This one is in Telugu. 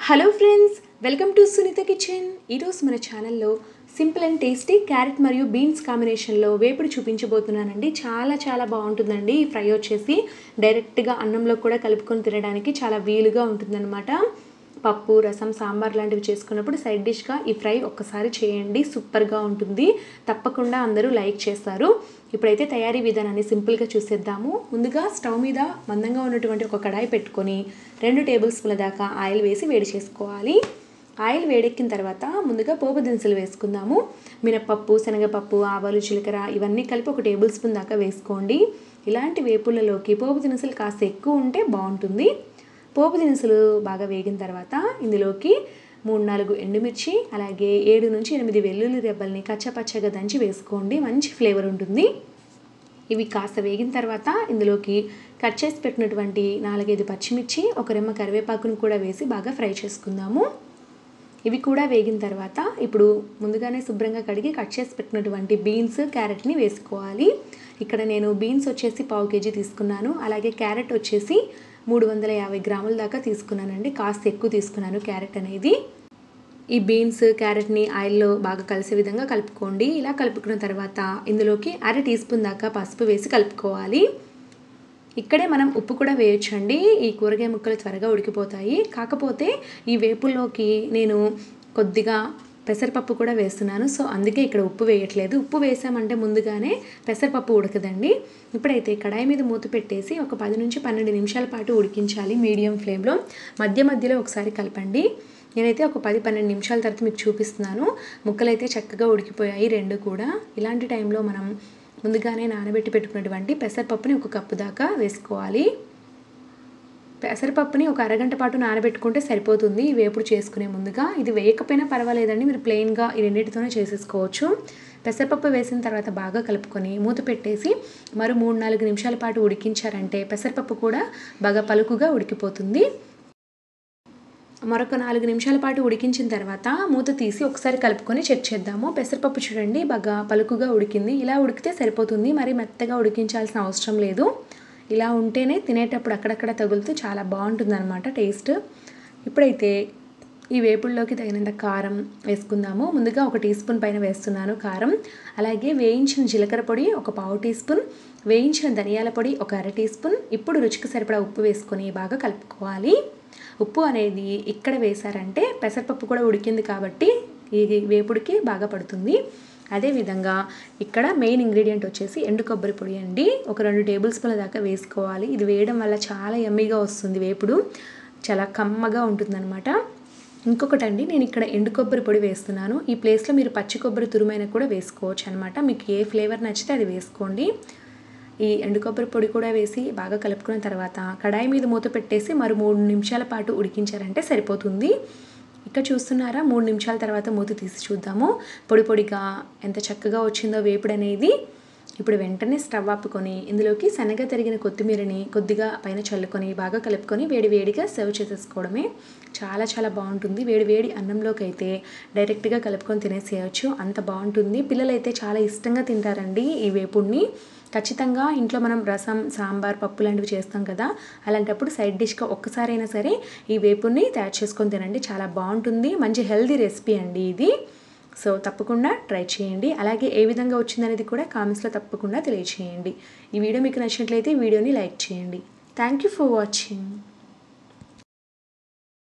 hello friends welcome to Sunitha kitchen ఈరోజు మన ఛానల్లో సింపుల్ అండ్ టేస్టీ క్యారెట్ మరియు బీన్స్ కాంబినేషన్లో వేపుడు చూపించబోతున్నానండి చాలా చాలా బాగుంటుందండి ఈ ఫ్రై వచ్చేసి డైరెక్ట్గా అన్నంలో కూడా కలుపుకొని తినడానికి చాలా వీలుగా ఉంటుందన్నమాట పప్పు రసం సాంబార్ లాంటివి చేసుకున్నప్పుడు సైడ్ డిష్గా ఈ ఫ్రై ఒక్కసారి చేయండి సూపర్గా ఉంటుంది తప్పకుండా అందరూ లైక్ చేస్తారు ఇప్పుడైతే తయారీ విధానాన్ని సింపుల్గా చూసేద్దాము ముందుగా స్టవ్ మీద మందంగా ఉన్నటువంటి ఒక కడాయి పెట్టుకొని రెండు టేబుల్ స్పూన్ల దాకా ఆయిల్ వేసి వేడి చేసుకోవాలి ఆయిల్ వేడెక్కిన తర్వాత ముందుగా పోపు దినుసులు వేసుకుందాము మినపప్పు శనగపప్పు ఆవాలు జీలకర్ర ఇవన్నీ కలిపి ఒక టేబుల్ స్పూన్ దాకా వేసుకోండి ఇలాంటి వేపుళ్ళలోకి పోపు దినుసులు కాస్త ఎక్కువ ఉంటే బాగుంటుంది పోపు దినుసులు బాగా వేగిన తర్వాత ఇందులోకి మూడు నాలుగు ఎండుమిర్చి అలాగే ఏడు నుంచి ఎనిమిది వెల్లుల్లి రెబ్బల్ని కచ్చపచ్చగా దంచి వేసుకోండి మంచి ఫ్లేవర్ ఉంటుంది ఇవి కాస్త వేగిన తర్వాత ఇందులోకి కట్ చేసి పెట్టినటువంటి నాలుగైదు పచ్చిమిర్చి ఒక రెమ్మ కరివేపాకును కూడా వేసి బాగా ఫ్రై చేసుకుందాము ఇవి కూడా వేగిన తర్వాత ఇప్పుడు ముందుగానే శుభ్రంగా కడిగి కట్ చేసి పెట్టినటువంటి బీన్స్ క్యారెట్ని వేసుకోవాలి ఇక్కడ నేను బీన్స్ వచ్చేసి పావు కేజీ తీసుకున్నాను అలాగే క్యారెట్ వచ్చేసి మూడు వందల యాభై గ్రాముల దాకా తీసుకున్నానండి కాస్త ఎక్కువ తీసుకున్నాను క్యారెట్ అనేది ఈ బీన్స్ క్యారెట్ని ఆయిల్లో బాగా కలిసే విధంగా కలుపుకోండి ఇలా కలుపుకున్న తర్వాత ఇందులోకి అర టీ స్పూన్ దాకా పసుపు వేసి కలుపుకోవాలి ఇక్కడే మనం ఉప్పు కూడా వేయొచ్చండి ఈ కూరగాయ ముక్కలు త్వరగా ఉడికిపోతాయి కాకపోతే ఈ వేపుల్లోకి నేను కొద్దిగా పెసరపప్పు కూడా వేస్తున్నాను సో అందుకే ఇక్కడ ఉప్పు వేయట్లేదు ఉప్పు వేసామంటే ముందుగానే పెసరపప్పు ఉడకదండి ఇప్పుడైతే కడాయి మీద మూత పెట్టేసి ఒక పది నుంచి పన్నెండు నిమిషాల పాటు ఉడికించాలి మీడియం ఫ్లేమ్లో మధ్య మధ్యలో ఒకసారి కలపండి నేనైతే ఒక పది పన్నెండు నిమిషాల తర్వాత మీకు చూపిస్తున్నాను ముక్కలు అయితే చక్కగా ఉడికిపోయాయి రెండు కూడా ఇలాంటి టైంలో మనం ముందుగానే నానబెట్టి పెట్టుకున్నటువంటి పెసరపప్పుని ఒక కప్పు దాకా వేసుకోవాలి పెసరపప్పుని ఒక అరగంట పాటు నానబెట్టుకుంటే సరిపోతుంది ఈ వేపుడు చేసుకునే ముందుగా ఇది వేయకపోయినా పర్వాలేదండి మీరు ప్లెయిన్గా ఈ రెండింటితోనే చేసేసుకోవచ్చు పెసరపప్పు వేసిన తర్వాత బాగా కలుపుకొని మూత పెట్టేసి మరో మూడు నాలుగు నిమిషాల పాటు ఉడికించారంటే పెసరపప్పు కూడా బాగా పలుకుగా ఉడికిపోతుంది మరొక నాలుగు నిమిషాల పాటు ఉడికించిన తర్వాత మూత తీసి ఒకసారి కలుపుకొని చెక్ చేద్దాము పెసరపప్పు చూడండి బాగా పలుకుగా ఉడికింది ఇలా ఉడికితే సరిపోతుంది మరి మెత్తగా ఉడికించాల్సిన అవసరం లేదు ఇలా ఉంటేనే తినేటప్పుడు అక్కడక్కడ తగులుతూ చాలా బాగుంటుంది అనమాట టేస్ట్ ఇప్పుడైతే ఈ వేపుల్లోకి తగినంత కారం వేసుకుందాము ముందుగా ఒక టీ స్పూన్ పైన వేస్తున్నాను కారం అలాగే వేయించిన జీలకర్ర పొడి ఒక పావు టీ స్పూన్ వేయించిన ధనియాల పొడి ఒక అర టీ స్పూన్ ఇప్పుడు రుచికి సరిపడా ఉప్పు వేసుకొని బాగా కలుపుకోవాలి ఉప్పు అనేది ఇక్కడ వేశారంటే పెసరపప్పు కూడా ఉడికింది కాబట్టి ఈ వేపుడికి బాగా పడుతుంది అదేవిధంగా ఇక్కడ మెయిన్ ఇంగ్రీడియంట్ వచ్చేసి ఎండు కొబ్బరి పొడి అండి ఒక రెండు టేబుల్ స్పూన్ల దాకా వేసుకోవాలి ఇది వేయడం వల్ల చాలా ఎమ్మీగా వస్తుంది వేపుడు చాలా కమ్మగా ఉంటుందన్నమాట ఇంకొకటి అండి నేను ఇక్కడ ఎండు కొబ్బరి పొడి వేస్తున్నాను ఈ ప్లేస్లో మీరు పచ్చి కొబ్బరి తురుమైన కూడా వేసుకోవచ్చు అనమాట మీకు ఏ ఫ్లేవర్ నచ్చితే అది వేసుకోండి ఈ ఎండు కొబ్బరి పొడి కూడా వేసి బాగా కలుపుకున్న తర్వాత కడాయి మీద మూత పెట్టేసి మరి మూడు నిమిషాల పాటు ఉడికించారంటే సరిపోతుంది ఇక్కడ చూస్తున్నారా మూడు నిమిషాల తర్వాత మూత తీసి చూద్దాము పొడి పొడిగా ఎంత చక్కగా వచ్చిందో వేపుడు అనేది ఇప్పుడు వెంటనే స్టవ్ ఆపుకొని ఇందులోకి సన్నగా తరిగిన కొత్తిమీరని కొద్దిగా పైన చల్లుకొని బాగా కలుపుకొని వేడి వేడిగా సర్వ్ చేసేసుకోవడమే చాలా చాలా బాగుంటుంది వేడి వేడి అన్నంలోకి అయితే డైరెక్ట్గా కలుపుకొని తినేసేయచ్చు అంత బాగుంటుంది పిల్లలైతే చాలా ఇష్టంగా తింటారండి ఈ వేపుడిని ఖచ్చితంగా ఇంట్లో మనం రసం సాంబార్ పప్పు లాంటివి చేస్తాం కదా అలాంటప్పుడు సైడ్ డిష్గా ఒక్కసారైనా సరే ఈ వేపుని తయారు చేసుకొని తినండి చాలా బాగుంటుంది మంచి హెల్దీ రెసిపీ అండి ఇది సో తప్పకుండా ట్రై చేయండి అలాగే ఏ విధంగా వచ్చిందనేది కూడా కామెంట్స్లో తప్పకుండా తెలియచేయండి ఈ వీడియో మీకు నచ్చినట్లయితే ఈ వీడియోని లైక్ చేయండి థ్యాంక్ యూ ఫర్ వాచింగ్